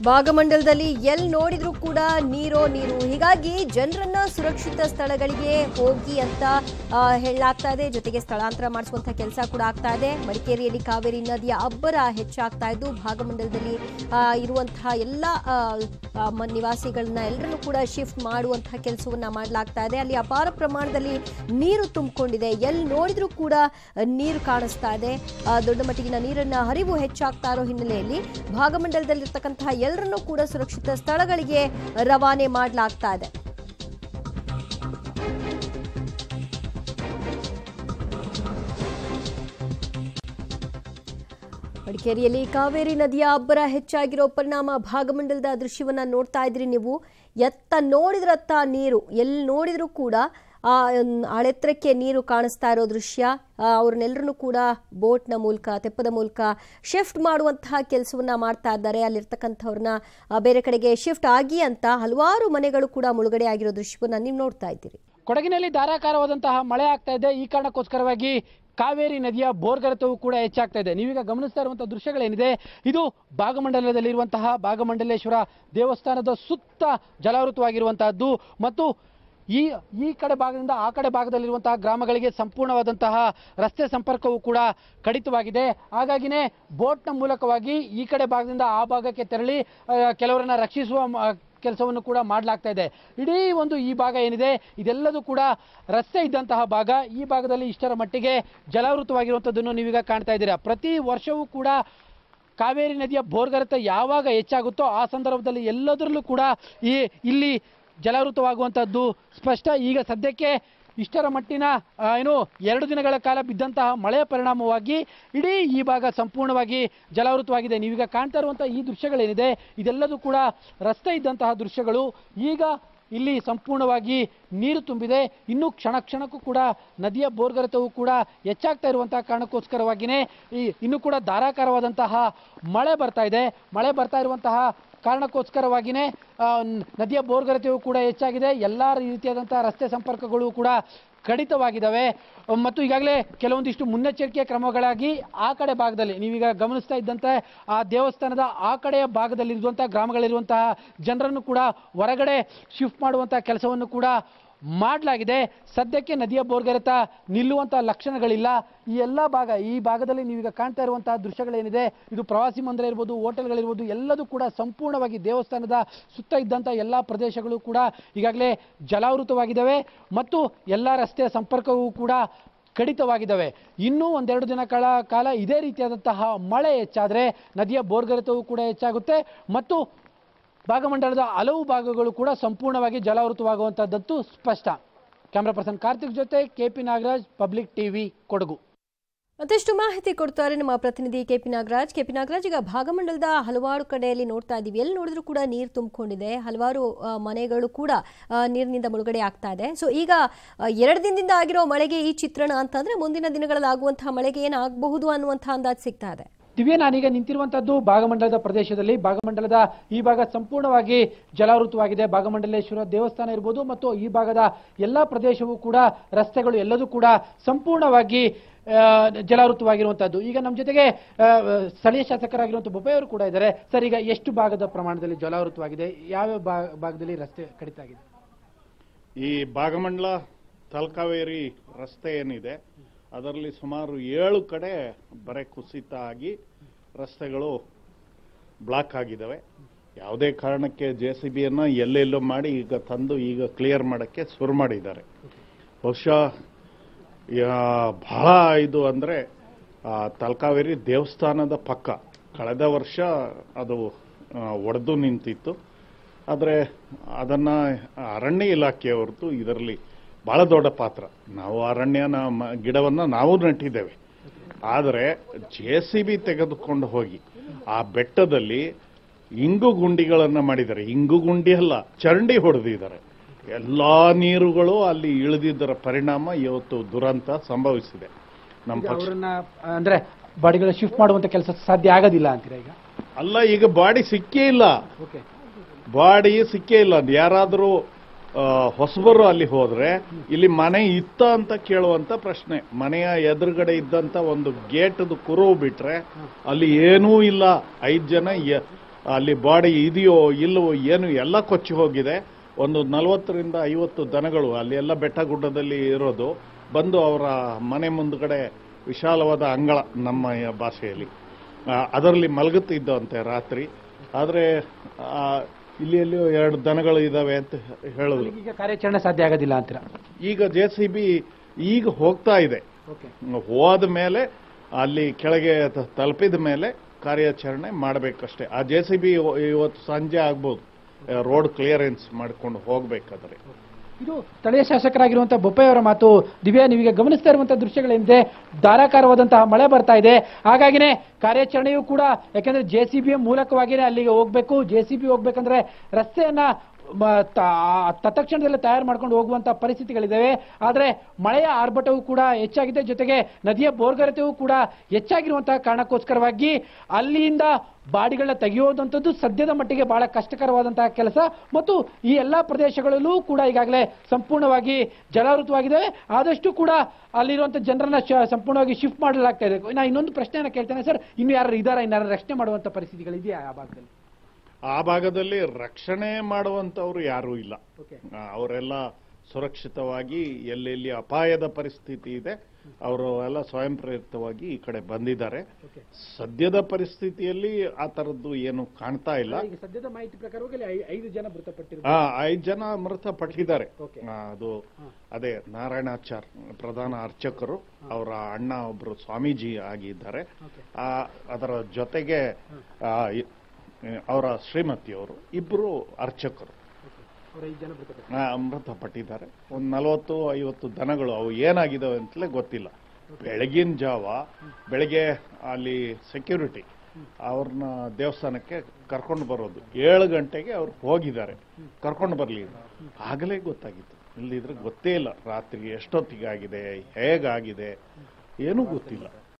ಭಾಗಮಂಡಲದಲ್ಲಿ ಎಲ್ಲಿ ನೋಡಿದ್ರೂ ಕೂಡ ನೀರೋ ನೀರು ಹೀಗಾಗಿ ಜನರನ್ನ ಸುರಕ್ಷಿತ ಸ್ಥಳಗಳಿಗೆ ಹೋಗಿ ಅಂತ ಆ, ಹೇಳಲಾಗ್ತಾ ಇದೆ ಜೊತೆಗೆ ಸ್ಥಳಾಂತರ ಮಾಡಿಸುವಂತ ಕೆಲಸ ಕೂಡ ಆಗ್ತಾ ಇದೆ ಮಡಿಕೇರಿಯಲ್ಲಿ ಕಾವೇರಿ ನದಿಯ ಅಬ್ಬರ ಹೆಚ್ಚಾಗ್ತಾ ಇದ್ದು ಭಾಗಮಂಡಲದಲ್ಲಿ ಆ, ಇರುವಂತಹ ಎಲ್ಲ ಆ, ಆ, ಮ- ನಿವಾಸಿಗಳನ್ನ ಎಲ್ಲರನ್ನೂ ಕೂಡ ಶಿಫ್ಟ್ ಮಾಡುವಂತಹ ಕೆಲಸವನ್ನ ಮಾಡಲಾಗ್ತಾ ಇದೆ ಅಲ್ಲಿ ಅಪಾರ ಪ್ರಮಾಣದಲ್ಲಿ ನೀರು ತುಂಬಿಕೊಂಡಿದೆ ಎಲ್ಲಿ ನೋಡಿದ್ರೂ ಕೂಡ ಆ, ನೀರು ಕಾಣಿಸ್ತಾ ಇದೆ ಆ, ದೊಡ್ಡ ಮಟ್ಟಿಗಿನ ನೀರನ್ನ ಹರಿವು ಹೆಚ್ಚಾಗ್ತಾ ಇರೋ ಹಿನ್ನೆಲೆಯಲ್ಲಿ ಭಾಗಮಂಡಲದಲ್ಲಿರ್ತಕ್ಕಂತಹ ಎಲ್ಲರನ್ನೂ ಕೂಡ ಸುರಕ್ಷಿತ ಸ್ಥಳಗಳಿಗೆ ರವಾನೆ ಮಾಡಲಾಗ್ತಾ ಇದೆ ಮಡಿಕೇರಿಯಲ್ಲಿ ಕಾವೇರಿ ನದಿಯ ಅಬ್ಬರ ಹೆಚ್ಚಾಗಿರೋ ಪರಿಣಾಮ ಭಾಗಮಂಡಲದ ದೃಶ್ಯವನ್ನ ನೋಡ್ತಾ ಇದ್ರಿ ನೀವು ಎತ್ತ ನೋಡಿದ್ರತ್ತ ನೀರು ಎಲ್ಲಿ ನೋಡಿದ್ರೂ ಕೂಡ ಆ ಮ್, ಆಳೆತ್ತರಕ್ಕೆ ನೀರು ಕಾಣಿಸ್ತಾ ಇರೋ ದೃಶ್ಯ ಆ, ಅವ್ರನ್ನೆಲ್ಲರನ್ನೂ ಕೂಡ ಬೋಟ್ನ ಮೂಲಕ ತೆಪ್ಪದ ಮೂಲಕ ಶಿಫ್ಟ್ ಮಾಡುವಂತಹ ಕೆಲಸವನ್ನ ಮಾಡ್ತಾ ಇದ್ದಾರೆ ಅಲ್ಲಿರ್ತಕ್ಕಂಥವ್ರನ್ನ ಆ, ಬೇರೆ ಕಡೆಗೆ ಶಿಫ್ಟ್ ಆಗಿ ಅಂತ ಹಲವಾರು ಮನೆಗಳು ಕೂಡ ಮುಳುಗಡೆ ಆಗಿರೋ ದೃಶ್ಯವನ್ನ ನೀವು ನೋಡ್ತಾ ಇದ್ದೀರಿ ಕೊಡಗಿನಲ್ಲಿ ಧಾರಾಕಾರವಾದಂತಹ ಮಳೆ ಆಗ್ತಾ ಇದೆ ಈ ಕಾರಣಕ್ಕೋಸ್ಕರವಾಗಿ ಕಾವೇರಿ ನದಿಯ ಬೋರ್ಗರೆತವು ಕೂಡ ಹೆಚ್ಚಾಗ್ತಾ ಇದೆ ನೀವೀಗ ಗಮನಿಸ್ತಾ ಇರುವಂತಹ ದೃಶ್ಯಗಳೇನಿದೆ ಇದು ಭಾಗಮಂಡಲದಲ್ಲಿರುವಂತಹ ಭಾಗಮಂಡಲೇಶ್ವರ ದೇವಸ್ಥಾನದ ಸುತ್ತ ಜಲಾವೃತವಾಗಿರುವಂತಹದ್ದು ಮತ್ತು ಈ ಈ ಕಡೆ ಭಾಗದಿಂದ ಆ ಕಡೆ ಭಾಗದಲ್ಲಿರುವಂತಹ ಗ್ರಾಮಗಳಿಗೆ ಸಂಪೂರ್ಣವಾದಂತಹ ರಸ್ತೆ ಸಂಪರ್ಕವು ಕೂಡ ಕಡಿತವಾಗಿದೆ ಹಾಗಾಗಿನೇ ಬೋಟ್ನ ಮೂಲಕವಾಗಿ ಈ ಕಡೆ ಭಾಗದಿಂದ ಆ ಭಾಗಕ್ಕೆ ತೆರಳಿ ಆ, ಕೆಲವರನ್ನ ರಕ್ಷಿಸುವ ಮ- ಕೆಲಸವನ್ನು ಕೂಡ ಮಾಡಲಾಗ್ತಾ ಇದೆ ಇಡೀ ಒಂದು ಈ ಭಾಗ ಏನಿದೆ ಇದೆಲ್ಲದೂ ಕೂಡ ರಸ್ತೆ ಇದ್ದಂತಹ ಭಾಗ ಈ ಭಾಗದಲ್ಲಿ ಇಷ್ಟರ ಮಟ್ಟಿಗೆ ಜಲಾವೃತವಾಗಿರುವಂಥದ್ದನ್ನು ನೀವೀಗ ಕಾಣ್ತಾ ಇದ್ದೀರಾ ಪ್ರತಿ ವರ್ಷವೂ ಕೂಡ ಕಾವೇರಿ ನದಿಯ ಬೋರ್ಗರೆತ ಯಾವಾಗ ಹೆಚ್ಚಾಗುತ್ತೋ ಆ ಸಂದರ್ಭದಲ್ಲಿ ಎಲ್ಲದರಲ್ಲೂ ಕೂಡ ಈ ಇಲ್ಲಿ ಜಲಾವೃತವಾಗುವಂಥದ್ದು ಸ್ಪಷ್ಟ ಈಗ ಸದ್ಯಕ್ಕೆ ಇಷ್ಟರ ಮಟ್ಟಿನ ಆ, ಏನು ಎರಡು ದಿನಗಳ ಕಾಲ ಬಿದ್ದಂತಹ ಮಳೆಯ ಪರಿಣಾಮವಾಗಿ ಇಡೀ ಈ ಭಾಗ ಸಂಪೂರ್ಣವಾಗಿ ಜಲಾವೃತವಾಗಿದೆ ನೀವೀಗ ಕಾಣ್ತಾ ಇರುವಂತಹ ಈ ದೃಶ್ಯಗಳೇನಿದೆ ಇದೆಲ್ಲದೂ ಕೂಡ ರಸ್ತೆ ಇದ್ದಂತಹ ದೃಶ್ಯಗಳು ಈಗ ಇಲ್ಲಿ ಸಂಪೂರ್ಣವಾಗಿ ನೀರು ತುಂಬಿದೆ ಇನ್ನು ಕ್ಷಣ ಕ್ಷಣಕ್ಕೂ ಕೂಡ ನದಿಯ ಬೋರ್ಗರೆತವು ಕೂಡ ಹೆಚ್ಚಾಗ್ತಾ ಇರುವಂತಹ ಕಾರಣಕ್ಕೋಸ್ಕರವಾಗಿಯೇ ಈ ಇನ್ನು ಕೂಡ ಧಾರಾಕಾರವಾದಂತಹ ಮಳೆ ಬರ್ತಾ ಇದೆ ಮಳೆ ಬರ್ತಾ ಇರುವಂತಹ ಕಾರಣಕ್ಕೋಸ್ಕರವಾಗಿಯೇ ಆ, ನ್- ನದಿಯ ಬೋರ್ಗರೆತೆಯು ಕೂಡ ಹೆಚ್ಚಾಗಿದೆ ಎಲ್ಲ ರೀತಿಯಾದಂತಹ ರಸ್ತೆ ಸಂಪರ್ಕಗಳು ಕೂಡ ಕಡಿತವಾಗಿದ್ದಾವೆ ಅಹ್, ಮತ್ತು ಈಗಾಗಲೇ ಕೆಲವೊಂದಿಷ್ಟು ಮುನ್ನೆಚ್ಚರಿಕೆ ಕ್ರಮಗಳಾಗಿ ಆ ಕಡೆ ಭಾಗದಲ್ಲಿ ನೀವೀಗ ಗಮನಿಸ್ತಾ ಇದ್ದಂತೆ ಆ ದೇವಸ್ಥಾನದ ಆ ಕಡೆಯ ಭಾಗದಲ್ಲಿರುವಂತಹ ಗ್ರಾಮಗಳಿರುವಂತಹ ಜನರನ್ನು ಕೂಡ ಹೊರಗಡೆ ಶಿಫ್ಟ್ ಮಾಡುವಂತಹ ಕೆಲಸವನ್ನು ಕೂಡ ಮಾಡಲಾಗಿದೆ ಸದ್ಯಕ್ಕೆ ನದಿಯ ಬೋರ್ಗರೆತ ನಿಲ್ಲುವಂತಹ ಲಕ್ಷಣಗಳಿಲ್ಲ ಈ ಎಲ್ಲ ಭಾಗ ಈ ಭಾಗದಲ್ಲಿ ನೀವೀಗ ಕಾಣ್ತಾ ಇರುವಂತಹ ದೃಶ್ಯಗಳೇನಿದೆ ಇದು ಪ್ರವಾಸಿ ಮಂದಿರ ಇರ್ಬೋದು ಹೋಟೆಲ್ಗಳಿರ್ಬೋದು ಎಲ್ಲದೂ ಕೂಡ ಸಂಪೂರ್ಣವಾಗಿ ದೇವಸ್ಥಾನದ ಸುತ್ತ ಇದ್ದಂಥ ಎಲ್ಲ ಪ್ರದೇಶಗಳು ಕೂಡ ಈಗಾಗಲೇ ಜಲಾವೃತವಾಗಿದ್ದಾವೆ ಮತ್ತು ಎಲ್ಲ ರಸ್ತೆಯ ಸಂಪರ್ಕವೂ ಕೂಡ ಕಡಿತವಾಗಿದ್ದಾವೆ ಇನ್ನೂ ಒಂದೆರಡು ದಿನ ಕಾಲ ಕಾಲ ಇದೇ ರೀತಿಯಾದಂತಹ ಮಳೆ ಹೆಚ್ಚಾದರೆ ನದಿಯ ಬೋರ್ಗರೆತವೂ ಕೂಡ ಹೆಚ್ಚಾಗುತ್ತೆ ಮತ್ತು ಭಾಗಮಂಡಲದ ಹಲವು ಭಾಗಗಳು ಕೂಡ ಸಂಪೂರ್ಣವಾಗಿ ಜಲಾವೃತವಾಗುವಂತಹದ್ದು ಸ್ಪಷ್ಟ ಕ್ಯಾಮ್ರಾ ಪರ್ಸನ್ ಕಾರ್ತಿಕ್ ಜೊತೆ KP Nagaraj public TV Kodagu ಮತ್ತಷ್ಟು ಮಾಹಿತಿ ಕೊಡ್ತಾರೆ ನಮ್ಮ ಪ್ರತಿನಿಧಿ ಕೆಪಿ ನಾಗರಾಜ್ ಕೆಪಿ ನಾಗರಾಜ್ ಈಗ ಭಾಗಮಂಡಲದ ಹಲವಾರು ಕಡೆಯಲ್ಲಿ ನೋಡ್ತಾ ಇದ್ದೀವಿ ಎಲ್ಲಿ ನೋಡಿದ್ರು ಕೂಡ ನೀರು ತುಂಬಿಕೊಂಡಿದೆ ಹಲವಾರು ಆ, ಮನೆಗಳು ಕೂಡ ಆ, ನೀರಿನಿಂದ ಮುಳುಗಡೆ ಆಗ್ತಾ ಇದೆ ಸೊ ಈಗ ಆ, ಎರಡು ದಿನದಿಂದ ಆಗಿರೋ ಮಳೆಗೆ ಈ ಚಿತ್ರಣ ಅಂತಂದ್ರೆ ಮುಂದಿನ ದಿನಗಳಲ್ಲಿ ಆಗುವಂತಹ ಮಳೆಗೆ ಏನಾಗಬಹುದು ಅನ್ನುವಂತಹ ಅಂದಾಜು ಸಿಗ್ತಾ ಇದೆ ದಿವ್ಯ ನಾನೀಗ ನಿಂತಿರುವಂತದ್ದು ಭಾಗಮಂಡಲದ ಪ್ರದೇಶದಲ್ಲಿ ಭಾಗಮಂಡಲದ ಈ ಭಾಗ ಸಂಪೂರ್ಣವಾಗಿ ಜಲಾವೃತವಾಗಿದೆ ಭಾಗಮಂಡಲೇಶ್ವರ ದೇವಸ್ಥಾನ ಇರ್ಬೋದು ಮತ್ತು ಈ ಭಾಗದ ಎಲ್ಲಾ ಪ್ರದೇಶವೂ ಕೂಡ ರಸ್ತೆಗಳು ಎಲ್ಲದೂ ಕೂಡ ಸಂಪೂರ್ಣವಾಗಿ ಆ, ಜಲಾವೃತವಾಗಿರುವಂತದ್ದು ಈಗ ನಮ್ಮ ಜೊತೆಗೆ ಆ, ಸ್ಥಳೀಯ ಶಾಸಕರಾಗಿರುವಂತ ಬೊಬ್ಬೆಯವರು ಕೂಡ ಇದ್ದಾರೆ ಸರ್ ಈಗ ಎಷ್ಟು ಭಾಗದ ಪ್ರಮಾಣದಲ್ಲಿ ಜಲಾವೃತವಾಗಿದೆ ಯಾವ್ಯಾವ ಭಾ- ಭಾಗದಲ್ಲಿ ರಸ್ತೆ ಕಡಿತ ಆಗಿದೆ ಈ ಭಾಗಮಂಡಲ ತಲಕಾವೇರಿ ರಸ್ತೆ ಏನಿದೆ ಅದರಲ್ಲಿ ಸುಮಾರು ಏಳು ಕಡೆ ಬರೆ ಕುಸಿತ ಆಗಿ ರಸ್ತೆಗಳು ಬ್ಲಾಕ್ ಆಗಿದ್ದಾವೆ ಯಾವುದೇ ಕಾರಣಕ್ಕೆ ಜೆ ಸಿ ಬಿಯನ್ನು ಎಲ್ಲೆಲ್ಲೋ ಮಾಡಿ ಈಗ ತಂದು ಈಗ ಕ್ಲಿಯರ್ ಮಾಡೋಕ್ಕೆ ಶುರು ಮಾಡಿದ್ದಾರೆ ಬಹುಶಃ ಯಾ- ಬಹಳ ಇದು ಅಂದರೆ ತಲಕಾವೇರಿ ದೇವಸ್ಥಾನದ ಪಕ್ಕ ಕಳೆದ ವರ್ಷ ಅದು ಒಡೆದು ನಿಂತಿತ್ತು ಆದರೆ ಅದನ್ನು ಅರಣ್ಯ ಇಲಾಖೆಯವ್ರದ್ದು ಇದರಲ್ಲಿ ಬಹಳ ದೊಡ್ಡ ಪಾತ್ರ ನಾವು ಅರಣ್ಯನ ಮ- ಗಿಡವನ್ನು ನಾವು ನೆಟ್ಟಿದ್ದೇವೆ ಆದರೆ ಜೆ ಸಿ ಬಿ ತೆಗೆದುಕೊಂಡು ಹೋಗಿ ಆ ಬೆಟ್ಟದಲ್ಲಿ ಇಂಗು ಗುಂಡಿಗಳನ್ನು ಮಾಡಿದ್ದಾರೆ ಇಂಗು ಗುಂಡಿ ಅಲ್ಲ ಚರಂಡಿ ಹೊಡೆದಿದ್ದಾರೆ ಎಲ್ಲಾ ನೀರುಗಳು ಅಲ್ಲಿ ಇಳಿದಿದ್ದರ ಪರಿಣಾಮ ಇವತ್ತು ದುರಂತ ಸಂಭವಿಸಿದೆ ನಮ್ಮ ಈಗ ಪಕ್ಷ ಅವರನ್ನ ಅಂದ್ರೆ ಬಾಡಿಗಳ ಶಿಫ್ಟ್ ಮಾಡುವಂತ ಕೆಲಸ ಸಾಧ್ಯ ಆಗೋದಿಲ್ಲ ಅಂತೀರಾ ಈಗ ಅಲ್ಲ ಈಗ ಬಾಡಿ ಸಿಕ್ಕೇ ಇಲ್ಲ ಓಕೆ ಬಾಡಿ ಸಿಕ್ಕೇ ಇಲ್ಲ ಯಾರಾದರೂ ಹೊಸಬರು ಅಲ್ಲಿ ಹೋದ್ರೆ ಇಲ್ಲಿ ಮನೆ ಇತ್ತ ಅಂತ ಕೇಳುವಂತ ಪ್ರಶ್ನೆ ಮನೆಯ ಎದುರುಗಡೆ ಇದ್ದಂತ ಒಂದು ಗೇಟ್ದು ಕುರುವು ಬಿಟ್ರೆ ಅಲ್ಲಿ ಏನೂ ಇಲ್ಲ ಐದು ಜನ ಯ- ಅಲ್ಲಿ ಬಾಡಿ ಇದೆಯೋ ಇಲ್ಲವೋ ಏನು ಎಲ್ಲ ಕೊಚ್ಚಿ ಹೋಗಿದೆ ಒಂದು ನಲವತ್ತರಿಂದ ಐವತ್ತು ದನಗಳು ಅಲ್ಲಿ ಎಲ್ಲ ಬೆಟ್ಟ ಗುಡ್ಡದಲ್ಲಿ ಇರೋದು ಬಂದು ಅವರ ಮನೆ ಮುಂದ್ಗಡೆ ವಿಶಾಲವಾದ ಅಂಗಳ ನಮ್ಮ ಭಾಷೆಯಲ್ಲಿ ಆ, ಅದರಲ್ಲಿ ಮಲಗುತ್ತಿದ್ದವಂತೆ ರಾತ್ರಿ ಆದರೆ ಇಲ್ಲಿ ಎಲ್ಲಿಯೋ ಎರಡು ದನಗಳು ಇದಾವೆ ಅಂತ ಹೇಳಿದ್ರು ಈಗ ಕಾರ್ಯಾಚರಣೆ ಸಾಧ್ಯ ಆಗೋದಿಲ್ಲ ಅಂತೀರಾ ಈಗ ಜೆ ಸಿ ಬಿ ಈಗ ಹೋಗ್ತಾ ಇದೆ ಓಕೆ ಹೋದ ಮೇಲೆ ಅಲ್ಲಿ ಕೆಳಗೆ ತ- ತಲುಪಿದ ಮೇಲೆ ಕಾರ್ಯಾಚರಣೆ ಮಾಡಬೇಕಷ್ಟೇ ಆ ಜೆ ಸಿ ಬಿ ಇವತ್ತು ಸಂಜೆ ಆಗ್ಬೋದು ರೋಡ್ ಕ್ಲಿಯರೆನ್ಸ್ ಮಾಡ್ಕೊಂಡು ಹೋಗ್ಬೇಕಾದ್ರೆ ಇದು ಸ್ಥಳೀಯ ಶಾಸಕರಾಗಿರುವಂತಹ ಬೊಪ್ಪಯ್ಯವರ ಮಾತು ದಿವ್ಯಾ ನೀವೀಗ ಗಮನಿಸ್ತಾ ಇರುವಂತಹ ದೃಶ್ಯಗಳೇನಿದೆ ಧಾರಾಕಾರವಾದಂತಹ ಮಳೆ ಬರ್ತಾ ಇದೆ ಹಾಗಾಗಿನೇ ಕಾರ್ಯಾಚರಣೆಯೂ ಕೂಡ ಯಾಕಂದ್ರೆ ಜೆ ಸಿ ಬಿ ಮೂಲಕವಾಗಿನೇ ಅಲ್ಲಿಗೆ ಹೋಗ್ಬೇಕು ಜೆ ಸಿ ಬಿ ಹೋಗ್ಬೇಕಂದ್ರೆ ರಸ್ತೆಯನ್ನ ಮ- ತ- ತತ್ಕ್ಷಣದಲ್ಲೇ ತಯಾರು ಮಾಡ್ಕೊಂಡು ಹೋಗುವಂತ ಪರಿಸ್ಥಿತಿಗಳಿದ್ದಾವೆ ಆದ್ರೆ ಮಳೆಯ ಆರ್ಭಟವೂ ಕೂಡ ಹೆಚ್ಚಾಗಿದೆ ಜೊತೆಗೆ ನದಿಯ ಬೋರ್ಗರತೆಯೂ ಕೂಡ ಹೆಚ್ಚಾಗಿರುವಂತಹ ಕಾರಣಕ್ಕೋಸ್ಕರವಾಗಿ ಅಲ್ಲಿಂದ ಬಾಡಿಗಳನ್ನ ತೆಗೆಯೋದಂಥದ್ದು ಸದ್ಯದ ಮಟ್ಟಿಗೆ ಬಹಳ ಕಷ್ಟಕರವಾದಂತಹ ಕೆಲಸ ಮತ್ತು ಈ ಎಲ್ಲಾ ಪ್ರದೇಶಗಳಲ್ಲೂ ಕೂಡ ಈಗಾಗಲೇ ಸಂಪೂರ್ಣವಾಗಿ ಜಲಾವೃತವಾಗಿದೆ ಆದಷ್ಟು ಕೂಡ ಅಲ್ಲಿರುವಂತ ಜನರನ್ನ ಶ- ಸಂಪೂರ್ಣವಾಗಿ ಶಿಫ್ಟ್ ಮಾಡಲಾಗ್ತಾ ಇದೆ ನಾ ಇನ್ನೊಂದು ಪ್ರಶ್ನೆಯನ್ನ ಕೇಳ್ತೇನೆ ಸರ್ ಇನ್ನು ಯಾರು ಇದಾರ ಇನ್ನಾರು ರಕ್ಷಣೆ ಮಾಡುವಂತ ಪರಿಸ್ಥಿತಿಗಳಿದೆಯಾ ಆ ಭಾಗದಲ್ಲಿ ಆ ಭಾಗದಲ್ಲಿ ರಕ್ಷಣೆ ಮಾಡುವಂತವ್ರು ಯಾರೂ ಇಲ್ಲ ಓಕೆ ಆ, ಅವರೆಲ್ಲ ಸುರಕ್ಷಿತವಾಗಿ ಎಲ್ಲೆಲ್ಲಿ ಅಪಾಯದ ಪರಿಸ್ಥಿತಿ ಇದೆ ಅವರು ಎಲ್ಲ ಸ್ವಯಂ ಪ್ರೇರಿತವಾಗಿ ಈ ಕಡೆ ಬಂದಿದ್ದಾರೆ ಓಕೆ ಸದ್ಯದ ಪರಿಸ್ಥಿತಿಯಲ್ಲಿ ಆ ತರದ್ದು ಏನು ಕಾಣ್ತಾ ಇಲ್ಲ ಈಗ ಸದ್ಯದ ಮಾಹಿತಿ ಪ್ರಕಾರವಾಗಿ ಅಲ್ಲಿ ಐ- ಐದು ಜನ ಮೃತಪಟ್ಟಿರುವ ಆ ಐದು ಜನ ಮೃತಪಟ್ಟಿದ್ದಾರೆ ಓಕೆ. ಆ, ಅದು ಅದೇ ನಾರಾಯಣಾಚಾರ್ ಪ್ರಧಾನ ಅರ್ಚಕರು ಅವರ ಅಣ್ಣ ಒಬ್ರು ಸ್ವಾಮೀಜಿ ಆಗಿದ್ದಾರೆ ಓಕೆ ಆ, ಅದರ ಜೊತೆಗೆ ಆ, ಇ- ಅವರ ಶ್ರೀಮತಿಯವರು ಇಬ್ಬರು ಅರ್ಚಕರು ಅವ್ರ ಐದು ಜನ ಮೃತಪಟ್ಟಿದ್ದಾರೆ ಆ, ಮೃತಪಟ್ಟಿದ್ದಾರೆ ಒಂದು ನಲವತ್ತು ಐವತ್ತು ದನಗಳು ಅವು ಏನಾಗಿದಾವೆ ಅಂತಲೇ ಗೊತ್ತಿಲ್ಲ ಬೆಳಗಿನ ಜಾವ ಬೆಳಗ್ಗೆ ಅಲ್ಲಿ ಸೆಕ್ಯೂರಿಟಿ ಅವ್ರನ್ನ ದೇವಸ್ಥಾನಕ್ಕೆ ಕರ್ಕೊಂಡು ಬರೋದು ಏಳು ಗಂಟೆಗೆ ಅವ್ರು ಹೋಗಿದ್ದಾರೆ ಕರ್ಕೊಂಡು ಬರಲಿ ಆಗಲೇ ಗೊತ್ತಾಗಿತ್ತು ಇಲ್ಲದಿದ್ರೆ ಗೊತ್ತೇ ಇಲ್ಲ ರಾತ್ರಿ ಎಷ್ಟೊತ್ತಿಗೆ ಆಗಿದೆ ಹೇಗಾಗಿದೆ ಏನೂ ಗೊತ್ತಿಲ್ಲ